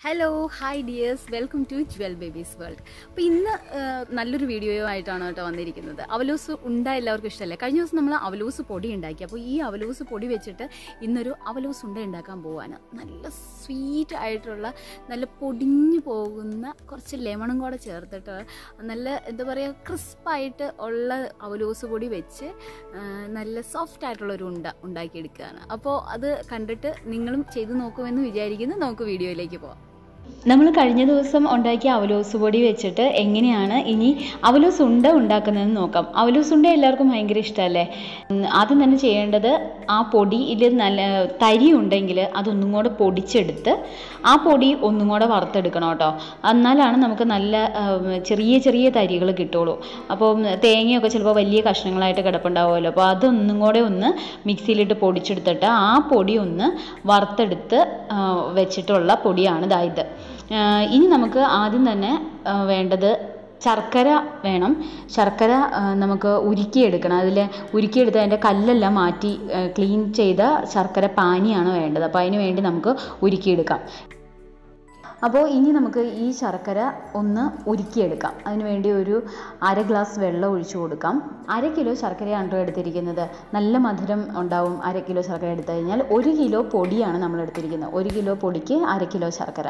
hello hi dears welcome to Jewel Babies World അപ്പോൾ ഇന്ന് ആ, നല്ലൊരു വീഡിയോ ആയിട്ടാണ് കേട്ടോ വന്നിരിക്കുന്നത് അവലൂസ് ഉണ്ട എല്ലാവർക്കും ഇഷ്ടമല്ലേ കഴിഞ്ഞ ദിവസം നമ്മൾ അവലൂസ് പൊടി ഉണ്ടാക്കി അപ്പോൾ ഈ അവലൂസ് പൊടി വെച്ചിട്ട് ഇന്നൊരു അവലൂസ് ഉണ്ട ഉണ്ടാക്കാൻ പോവാണ് നല്ല സ്വീറ്റ് ആയിട്ടുള്ള നല്ല പൊടിഞ്ഞു പോകുന്ന കുറച്ച് ലെമണും കൂടെ ചേർത്തിട്ട് നല്ല എന്താ പറയുക ക്രിസ്പായിട്ട് ഉള്ള അവലൂസ് പൊടി വെച്ച് ആ, നല്ല സോഫ്റ്റ് ആയിട്ടുള്ള ഒരു ഉണ്ട ഉണ്ടാക്കിയെടുക്കുകയാണ് അപ്പോൾ അത് കണ്ടിട്ട് നിങ്ങളും ചെയ്തു നോക്കുമെന്ന് വിചാരിക്കുന്നു നമുക്ക് വീഡിയോയിലേക്ക് പോവാം നമ്മൾ കഴിഞ്ഞ ദിവസം ഉണ്ടാക്കിയ അവലോസ് പൊടി വെച്ചിട്ട് എങ്ങനെയാണ് ഇനി അവലോസ് ഉണ്ട ഉണ്ടാക്കുന്നതെന്ന് നോക്കാം അവലോസ് ഉണ്ട എല്ലാവർക്കും ഭയങ്കര ഇഷ്ടമല്ലേ ഉം, ആദ്യം തന്നെ ചെയ്യേണ്ടത് ആ പൊടിയിൽ നല്ല തരി ഉണ്ടെങ്കിൽ അതൊന്നും കൂടെ പൊടിച്ചെടുത്ത് ആ പൊടി ഒന്നും കൂടെ വറുത്തെടുക്കണം കേട്ടോ എന്നാലാണ് നമുക്ക് നല്ല ഉം, ചെറിയ ചെറിയ തരികൾ കിട്ടുള്ളൂ അപ്പോൾ തേങ്ങയൊക്കെ ചിലപ്പോൾ വലിയ കഷ്ണങ്ങളായിട്ട് കിടപ്പുണ്ടാവുമല്ലോ അപ്പോൾ അതൊന്നും കൂടെ ഒന്ന് മിക്സിയിലിട്ട് പൊടിച്ചെടുത്തിട്ട് ആ പൊടി ഒന്ന് വറുത്തെടുത്ത് ആ, വെച്ചിട്ടുള്ള പൊടിയാണ് ഇതാ ഇത് ആ, ഇനി നമുക്ക് ആദ്യം തന്നെ ആ, വേണ്ടത് ശർക്കര വേണം ശർക്കര ആ, നമുക്ക് ഉരുക്കിയെടുക്കണം അതിൽ ഉരുക്കിയെടുത്ത് അതിൻ്റെ കല്ലെല്ലാം മാറ്റി ക്ലീൻ ചെയ്ത ശർക്കര പാനിയാണ് വേണ്ടത് അപ്പോൾ അതിന് വേണ്ടി നമുക്ക് ഉരുക്കിയെടുക്കാം അപ്പോൾ ഇനി നമുക്ക് ഈ ശർക്കര ഒന്ന് ഉരുക്കിയെടുക്കാം അതിന് വേണ്ടി ഒരു അര ഗ്ലാസ് വെള്ളം ഒഴിച്ചു കൊടുക്കാം അര കിലോ ശർക്കരയാണ് കേട്ടോ എടുത്തിരിക്കുന്നത് നല്ല മധുരം ഉണ്ടാവും അര കിലോ ശർക്കര എടുത്തു കഴിഞ്ഞാൽ ഒരു കിലോ പൊടിയാണ് നമ്മൾ എടുത്തിരിക്കുന്നത് ഒരു കിലോ പൊടിക്ക് അര കിലോ ശർക്കര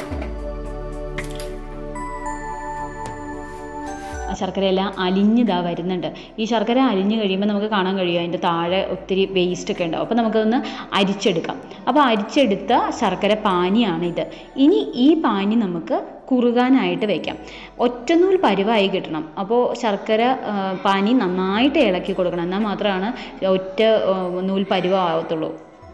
ആ ശർക്കരയെല്ലാം അലിഞ്ഞിതാ വരുന്നുണ്ട് ഈ ശർക്കര അലിഞ്ഞ് കഴിയുമ്പോൾ നമുക്ക് കാണാൻ കഴിയും അതിൻ്റെ താഴെ ഒത്തിരി വേസ്റ്റ് ഒക്കെ ഉണ്ടാവും അപ്പോൾ നമുക്കതൊന്ന് അരിച്ചെടുക്കാം അപ്പോൾ അരിച്ചെടുത്ത ശർക്കര പാനിയാണ് ഇത് ഇനി ഈ പാനി നമുക്ക് കുറുകാനായിട്ട് വെക്കാം ഒറ്റനൂൽ പരുവായി കിട്ടണം അപ്പോൾ ശർക്കര ആ, പാനി നന്നായിട്ട് ഇളക്കി കൊടുക്കണം എന്നാൽ മാത്രമാണ് ഒറ്റ ആ, നൂൽ പരുവാകത്തുള്ളൂ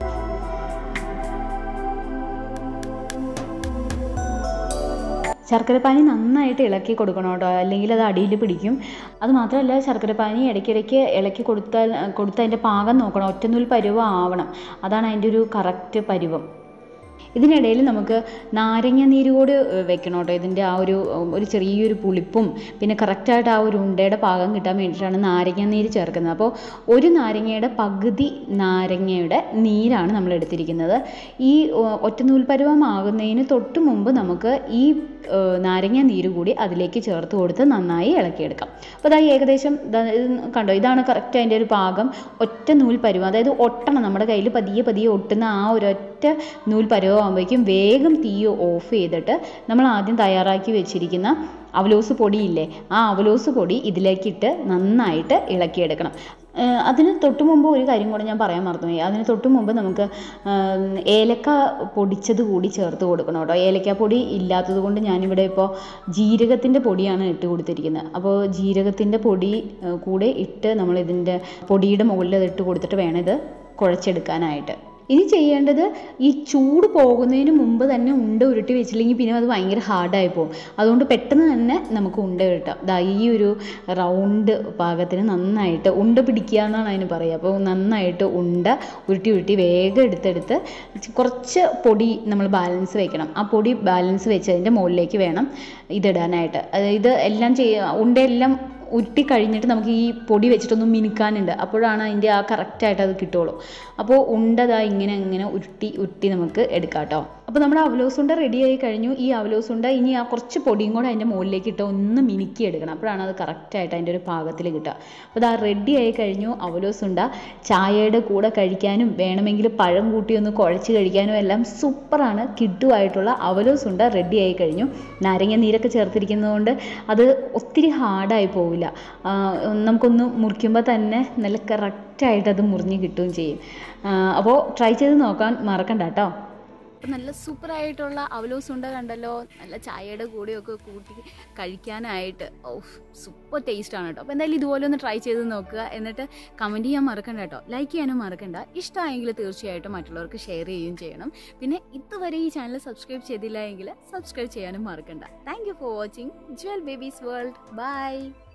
ശർക്കരപ്പാനി നന്നായിട്ട് ഇളക്കി കൊടുക്കണം കേട്ടോ അല്ലെങ്കിൽ അത് അടിയിൽ പിടിക്കും അത് മാത്രമല്ല ശർക്കരപ്പാനി ഇടയ്ക്കിടയ്ക്ക് ഇളക്കി കൊടുത്താൽ കൊടുത്ത് അതിൻ്റെ പാകം നോക്കണം ഒറ്റനൂൽ പരുവം ആവണം അതാണ് അതിൻ്റെ ഒരു കറക്റ്റ് പരുവം ഇതിനിടയിൽ നമുക്ക് നാരങ്ങ നീര് കൂടി ഏഹ്, വെക്കണം കേട്ടോ ഇതിൻ്റെ ആ ഒരു ഉം, ഒരു ചെറിയൊരു പുളിപ്പും പിന്നെ കറക്റ്റായിട്ട് ആ ഒരു ഉണ്ടയുടെ പാകം കിട്ടാൻ വേണ്ടിയിട്ടാണ് നാരങ്ങ നീര് ചേർക്കുന്നത് അപ്പോൾ ഒരു നാരങ്ങയുടെ പകുതി നാരങ്ങയുടെ നീരാണ് നമ്മൾ എടുത്തിരിക്കുന്നത് ഈ ഏഹ്, ഒറ്റനൂൽപ്പരുവമാകുന്നതിന് തൊട്ട് മുമ്പ് നമുക്ക് ഈ ഏഹ്, നാരങ്ങ നീര് കൂടി അതിലേക്ക് ചേർത്ത് കൊടുത്ത് നന്നായി ഇളക്കിയെടുക്കാം അപ്പോൾ അതായത് ഏകദേശം ദാ ഇത് കണ്ടോ ഇതാണ് കറക്റ്റ് അതിൻ്റെ ഒരു പാകം ഒറ്റ നൂൽ പരുവം അതായത് ഒട്ടണം നമ്മുടെ കയ്യിൽ പതിയെ പതിയെ ഒട്ടുന്ന ആ ഒരൊറ്റ നൂൽ പരുവമാകുമ്പോഴേക്കും വേഗം തീ ഓഫ് ചെയ്തിട്ട് നമ്മൾ ആദ്യം തയ്യാറാക്കി വെച്ചിരിക്കുന്ന അവലോസ് പൊടിയില്ലേ ആ അവലോസ് പൊടി ഇതിലേക്കിട്ട് നന്നായിട്ട് ഇളക്കിയെടുക്കണം ഏഹ് അതിന് തൊട്ട് മുമ്പ് ഒരു കാര്യം കൂടെ ഞാൻ പറയാൻ മറന്നുപോയി അതിന് തൊട്ട് മുമ്പ് നമുക്ക് ആം, ഏലക്ക പൊടിച്ചത് കൂടി ചേർത്ത് കൊടുക്കണം കേട്ടോ ഏലക്ക പൊടി ഇല്ലാത്തത് കൊണ്ട് ഞാനിവിടെ ഇപ്പോൾ ജീരകത്തിൻ്റെ പൊടിയാണ് ഇട്ട് കൊടുത്തിരിക്കുന്നത് അപ്പോൾ ജീരകത്തിൻ്റെ പൊടി ഏഹ് കൂടെ ഇട്ട് നമ്മൾ ഇതിൻ്റെ പൊടിയുടെ മുകളിൽ അത് ഇട്ട് കൊടുത്തിട്ട് വേണം ഇത് കുഴച്ചെടുക്കാനായിട്ട് ഇനി ചെയ്യേണ്ടത് ഈ ചൂട് പോകുന്നതിന് മുമ്പ് തന്നെ ഉണ്ട ഉരുട്ടി വെച്ചില്ലെങ്കിൽ പിന്നെ അത് ഭയങ്കര ഹാർഡായി പോകും അതുകൊണ്ട് പെട്ടെന്ന് തന്നെ നമുക്ക് ഉണ്ട കിട്ടാം ദാ ഈ ഒരു റൗണ്ട് പാകത്തിന് നന്നായിട്ട് ഉണ്ട പിടിക്കുക എന്നാണ് അതിന് പറയുക അപ്പോൾ നന്നായിട്ട് ഉണ്ട ഉരുട്ടി ഉരുട്ടി വേഗം എടുത്തെടുത്ത് കുറച്ച് പൊടി നമ്മൾ ബാലൻസ് വെക്കണം ആ പൊടി ബാലൻസ് വെച്ച് അതിൻ്റെ മുകളിലേക്ക് വേണം ഇതിടാനായിട്ട് അത് ഇത് എല്ലാം ചെയ്യുക ഉണ്ടയെല്ലാം ഉരുട്ടി കഴിഞ്ഞിട്ട് നമുക്ക് ഈ പൊടി വെച്ചിട്ടൊന്ന് മിനുക്കാനുണ്ട് അപ്പോഴാണ് അതിൻ്റെ ആ കറക്റ്റായിട്ട് അത് കിട്ടുള്ളൂ അപ്പോൾ ഉണ്ടതാ ഇങ്ങനെ ഇങ്ങനെ ഉരുട്ടി ഉരുട്ടി നമുക്ക് എടുക്കാം കേട്ടോ അപ്പോൾ നമ്മുടെ അവലോസ് ഉണ്ട റെഡി ആയി കഴിഞ്ഞു ഈ അവലോസ് ഉണ്ട ഇനി ആ കുറച്ച് പൊടിയും കൂടെ അതിൻ്റെ മുകളിലേക്ക് ഇട്ട് ഒന്ന് മിനുക്കി എടുക്കണം അപ്പോഴാണ് അത് കറക്റ്റായിട്ട് അതിൻ്റെ ഒരു പാകത്തിൽ കിട്ടുക അപ്പോൾ ഇതാ റെഡി ആയി കഴിഞ്ഞു അവലോസ് ഉണ്ട ചായയുടെ കൂടെ കഴിക്കാനും വേണമെങ്കിൽ പഴം കൂട്ടി ഒന്ന് കുഴച്ച് കഴിക്കാനും എല്ലാം സൂപ്പറാണ് കിഡുവായിട്ടുള്ള അവലോസ് ഉണ്ട റെഡി ആയി കഴിഞ്ഞു നാരങ്ങ നീരൊക്കെ ചേർത്തിരിക്കുന്നതുകൊണ്ട് അത് ഒത്തിരി ഹാർഡായി പോവില്ല ആ, നമുക്കൊന്ന് മുറിക്കുമ്പോൾ തന്നെ നല്ല കറക്റ്റായിട്ട് അത് മുറിഞ്ഞ് കിട്ടുകയും ചെയ്യും അപ്പോൾ ട്രൈ ചെയ്ത് നോക്കാൻ മറക്കണ്ട കേട്ടോ അപ്പം നല്ല സൂപ്പറായിട്ടുള്ള അവലോസ് ഉണ്ട കണ്ടല്ലോ നല്ല ചായയുടെ കൂടെയൊക്കെ കൂട്ടി കഴിക്കാനായിട്ട് ഓ സൂപ്പർ ടേസ്റ്റ് ആണ് കേട്ടോ അപ്പോൾ എന്തായാലും ഇതുപോലെ ഒന്ന് ട്രൈ ചെയ്ത് നോക്കുക എന്നിട്ട് കമൻറ്റ് ചെയ്യാൻ മറക്കണ്ട കേട്ടോ ലൈക്ക് ചെയ്യാനും മറക്കണ്ട ഇഷ്ടമായെങ്കിൽ തീർച്ചയായിട്ടും മറ്റുള്ളവർക്ക് ഷെയർ ചെയ്യുകയും ചെയ്യണം പിന്നെ ഇതുവരെ ഈ ചാനൽ സബ്സ്ക്രൈബ് ചെയ്തില്ല എങ്കിൽ സബ്സ്ക്രൈബ് ചെയ്യാനും മറക്കണ്ട thank you for watching Jewel Babies World by